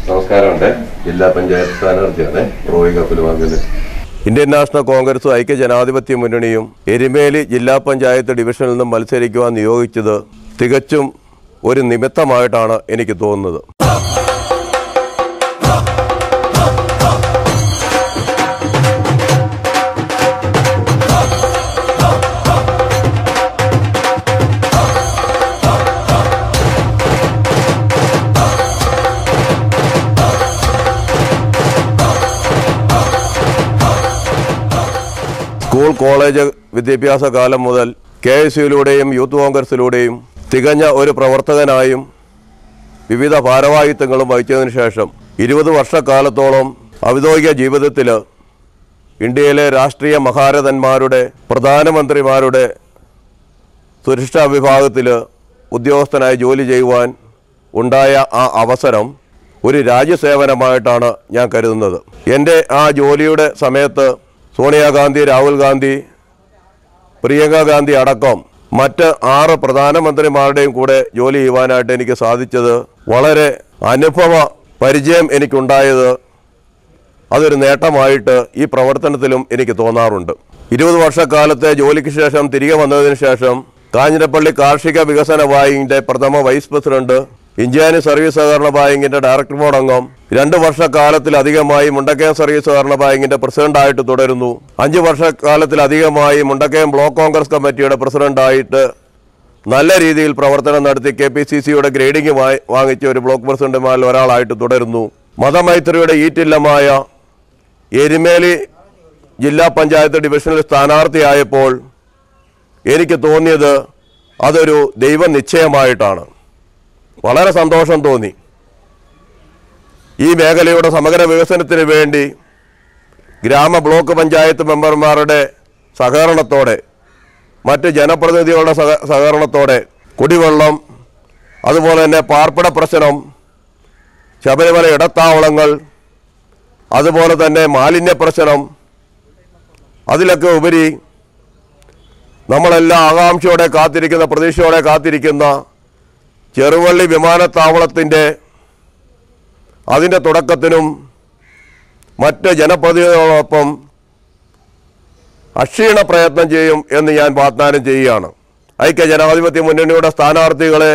നമസ്കാരമുണ്ട് ജില്ലാ പഞ്ചായത്ത് സ്ഥാനാർത്ഥിയാണ് റോയി കപ്പലുവാങ്കല് ഇന്ത്യൻ നാഷണൽ കോൺഗ്രസും ഐക്യ ജനാധിപത്യ മുന്നണിയും എരുമേലി ജില്ലാ പഞ്ചായത്ത് ഡിവിഷനിൽ നിന്നും മത്സരിക്കുവാൻ നിയോഗിച്ചത് തികച്ചും ഒരു നിമിത്തമായിട്ടാണ് എനിക്ക് തോന്നുന്നത് സ്കൂൾ കോളേജ് വിദ്യാഭ്യാസ കാലം മുതൽ കെ എസ് യുയിലൂടെയും യൂത്ത് കോൺഗ്രസിലൂടെയും തികഞ്ഞ ഒരു പ്രവർത്തകനായും വിവിധ ഭാരവാഹിത്വങ്ങളും വഹിച്ചതിനു ശേഷം ഇരുപത് വർഷക്കാലത്തോളം ഔദ്യോഗിക ജീവിതത്തിൽ ഇന്ത്യയിലെ രാഷ്ട്രീയ മഹാരഥന്മാരുടെ പ്രധാനമന്ത്രിമാരുടെ സുരക്ഷാ വിഭാഗത്തിൽ ഉദ്യോഗസ്ഥനായി ജോലി ചെയ്യുവാൻ ഉണ്ടായ ആ അവസരം ഒരു രാജ്യസേവനമായിട്ടാണ് ഞാൻ കരുതുന്നത് എൻ്റെ ആ ജോലിയുടെ സമയത്ത് സോണിയാഗാന്ധി രാഹുൽ ഗാന്ധി പ്രിയങ്ക ഗാന്ധി അടക്കം മറ്റ് ആറ് പ്രധാനമന്ത്രിമാരുടെയും കൂടെ ജോലി ചെയ്യുവാനായിട്ട് എനിക്ക് സാധിച്ചത് വളരെ അനുഭവ പരിചയം എനിക്കുണ്ടായത് അതൊരു നേട്ടമായിട്ട് ഈ പ്രവർത്തനത്തിലും എനിക്ക് തോന്നാറുണ്ട് ഇരുപത് വർഷക്കാലത്തെ ജോലിക്ക് ശേഷം തിരികെ വന്നതിന് ശേഷം കാഞ്ഞിരപ്പള്ളി കാർഷിക വികസന ബാങ്കിന്റെ പ്രഥമ വൈസ് പ്രസിഡന്റ് ഇഞ്ചാനി സർവീസ് സഹകരണ ബാങ്കിന്റെ ഡയറക്ടർ ബോർഡ് അംഗം രണ്ട് വർഷക്കാലത്തിലധികമായി മുണ്ടക്കയം സർവീസ് സഹകരണ ബാങ്കിന്റെ പ്രസിഡന്റായിട്ട് തുടരുന്നു അഞ്ച് വർഷക്കാലത്തിലധികമായി മുണ്ടക്കയം ബ്ലോക്ക് കോൺഗ്രസ് കമ്മിറ്റിയുടെ പ്രസിഡന്റായിട്ട് നല്ല രീതിയിൽ പ്രവർത്തനം നടത്തി കെ പി സി സിയുടെ ഗ്രേഡിംഗ് വാ- വാങ്ങിച്ച ഒരു ബ്ലോക്ക് പ്രസിഡന്റുമാരിൽ ഒരാളായിട്ട് തുടരുന്നു മതമൈത്രിയുടെ ഈറ്റില്ലമായ എരുമേലി ജില്ലാ പഞ്ചായത്ത് ഡിവിഷനിൽ സ്ഥാനാർത്ഥിയായപ്പോൾ എനിക്ക് തോന്നിയത് അതൊരു ദൈവനിശ്ചയമായിട്ടാണ് വളരെ സന്തോഷം തോന്നി ഈ മേഖലയുടെ സമഗ്ര വികസനത്തിന് വേണ്ടി ഗ്രാമ ബ്ലോക്ക് പഞ്ചായത്ത് മെമ്പർമാരുടെ സഹകരണത്തോടെ മറ്റ് ജനപ്രതിനിധികളുടെ സഹ സഹകരണത്തോടെ കുടിവെള്ളം അതുപോലെ തന്നെ പാർപ്പിട പ്രശ്നം ശബരിമല ഇടത്താവളങ്ങൾ അതുപോലെ തന്നെ മാലിന്യ പ്രശ്നം അതിലൊക്കെ ഉപരി നമ്മളെല്ലാം ആകാംക്ഷയോടെ കാത്തിരിക്കുന്ന പ്രതീക്ഷയോടെ കാത്തിരിക്കുന്ന ചെറുവള്ളി വിമാനത്താവളത്തിൻ്റെ അതിൻ്റെ തുടക്കത്തിനും മറ്റ് ജനപ്രതിനിധികളോടൊപ്പം അക്ഷീണ പ്രയത്നം ചെയ്യും എന്ന് ഞാൻ വാഗ്ദാനം ചെയ്യുകയാണ് ഐക്യ ജനാധിപത്യ മുന്നണിയുടെ സ്ഥാനാർത്ഥികളെ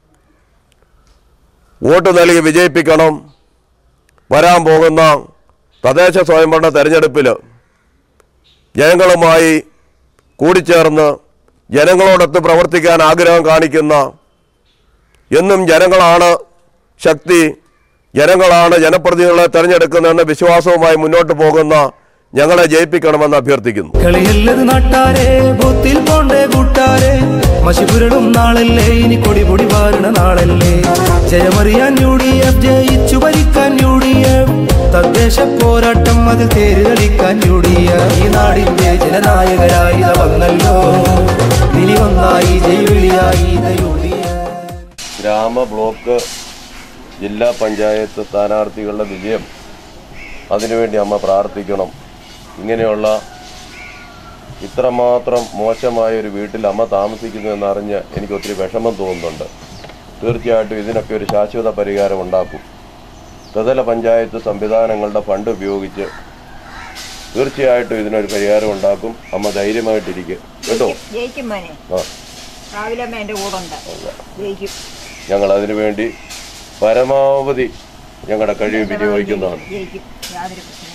വോട്ട് നൽകി വിജയിപ്പിക്കണം വരാൻ പോകുന്ന തദ്ദേശ സ്വയംഭരണ തെരഞ്ഞെടുപ്പിൽ ജനങ്ങളുമായി കൂടിച്ചേർന്ന് ജനങ്ങളോടൊത്ത് പ്രവർത്തിക്കാൻ ആഗ്രഹം കാണിക്കുന്ന എന്നും ജനങ്ങളാണ് ശക്തി ജനങ്ങളാണ് ജനപ്രതിനിധികളെ തെരഞ്ഞെടുക്കുന്നതെന്ന വിശ്വാസവുമായി മുന്നോട്ട് പോകുന്ന ഞങ്ങളെ ജയിപ്പിക്കണമെന്ന് അഭ്യർത്ഥിക്കുന്നു കളിയല്ലത് നാട്ടാരെ ബൂത്തിൽ പോണ്ടേ കൂട്ടാരെ മഷിപുരടും നാളല്ലേ ഇനി കൊടി പൊടി വാരണ നാളല്ലേ ജയമറിയാൻ യു ഡി എഫ് ജയിച്ചു ഭരിക്കാൻ യു ഡി എഫ് തദ്ദേശ പോരാട്ടം അതിൽ തേര് കളിക്കാൻ യു ഡി എഫ് ഈ നാടിന്റെ ജനനായകരായി ഇത വന്നല്ലോ ഇനി വന്നായി ജൈവിളിയായി ഇത യു ഡി എഫ് ഗ്രാമ ബ്ലോക്ക് ജില്ലാ പഞ്ചായത്ത് സ്ഥാനാർത്ഥികളുടെ വിജയം അതിനുവേണ്ടി അമ്മ പ്രാർത്ഥിക്കണം ഇങ്ങനെയുള്ള ഇത്രമാത്രം മോശമായ ഒരു വീട്ടിൽ അമ്മ താമസിക്കുന്നു എന്നറിഞ്ഞ് എനിക്ക് ഒത്തിരി വിഷമം തോന്നുന്നുണ്ട് തീർച്ചയായിട്ടും ഇതിനൊക്കെ ഒരു ശാശ്വത പരിഹാരം ഉണ്ടാക്കും ത്രിതല പഞ്ചായത്ത് സംവിധാനങ്ങളുടെ ഫണ്ട് ഉപയോഗിച്ച് തീർച്ചയായിട്ടും ഇതിനൊരു പരിഹാരം ഉണ്ടാക്കും അമ്മ ധൈര്യമായിട്ടിരിക്കും കേട്ടോ ജയിക്കും മോനെ ആ രാവിലെ അമ്മ എൻ്റെ കൂടെ ഉണ്ട് ജയിക്കും ഞങ്ങൾ അതിനുവേണ്ടി പരമാവധി ഞങ്ങളുടെ കഴിവ് വിനിയോഗിക്കുന്നതാണ് ജയിക്കും യാതൊരു പ്രശ്നവും